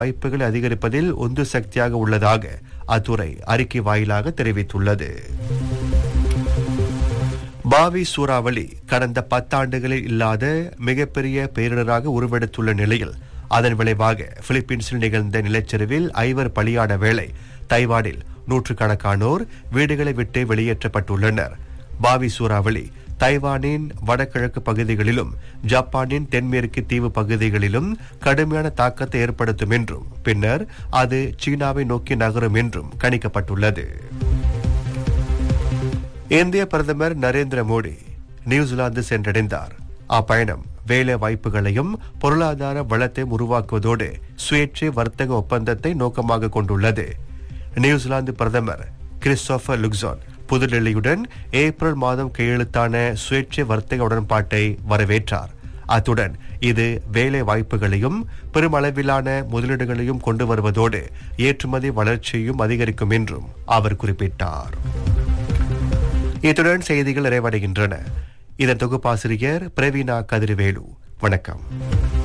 வாய்ப்புகளை அதிகரிப்பதில் உந்து சக்தியாக உள்ளதாக அத்துறை அறிக்கை வாயிலாக தெரிவித்துள்ளது பாவி சூறாவளி கடந்த பத்தாண்டுகளில் இல்லாத மிகப்பெரிய பேரிடராக உருவெடுத்துள்ள நிலையில் அதன் விளைவாக பிலிப்பீன்ஸில் நிகழ்ந்த நிலச்சரிவில் ஐவர் பலியான வேளை தைவானில் நூற்றுக்கணக்கானோர் வீடுகளை விட்டு வெளியேற்றப்பட்டுள்ளனர் பாவி சூறாவளி தைவானின் வடகிழக்கு பகுதிகளிலும் ஜப்பானின் தென்மேற்கு தீவு பகுதிகளிலும் கடுமையான தாக்கத்தை ஏற்படுத்தும் என்றும் பின்னர் அது சீனாவை நோக்கி நகரும் என்றும் கணிக்கப்பட்டுள்ளது இந்திய பிரதமர் நரேந்திர மோடி நியூசிலாந்து சென்றடைந்தார் அப்பயணம் வேலை வாய்ப்புகளையும் பொருளாதார வளத்தையும் உருவாக்குவதோடு சுயேட்சை வர்த்தக ஒப்பந்தத்தை நோக்கமாக கொண்டுள்ளது நியூசிலாந்து பிரதமர் கிறிஸ்டோபர் லுக்சான் புதுடெல்லியுடன் ஏப்ரல் மாதம் கையெழுத்தான சுயேட்சை வர்த்தக உடன்பாட்டை வரவேற்றார் அத்துடன் இது வேலை வாய்ப்புகளையும் பெருமளவிலான முதலீடுகளையும் கொண்டு வருவதோடு ஏற்றுமதி வளர்ச்சியையும் அதிகரிக்கும் என்றும் அவர் குறிப்பிட்டார் இத்துடன் செய்திகள் நிறைவடைகின்றன இதன் தொகுப்பாசிரியர் பிரவீனா கதிர்வேலு வணக்கம்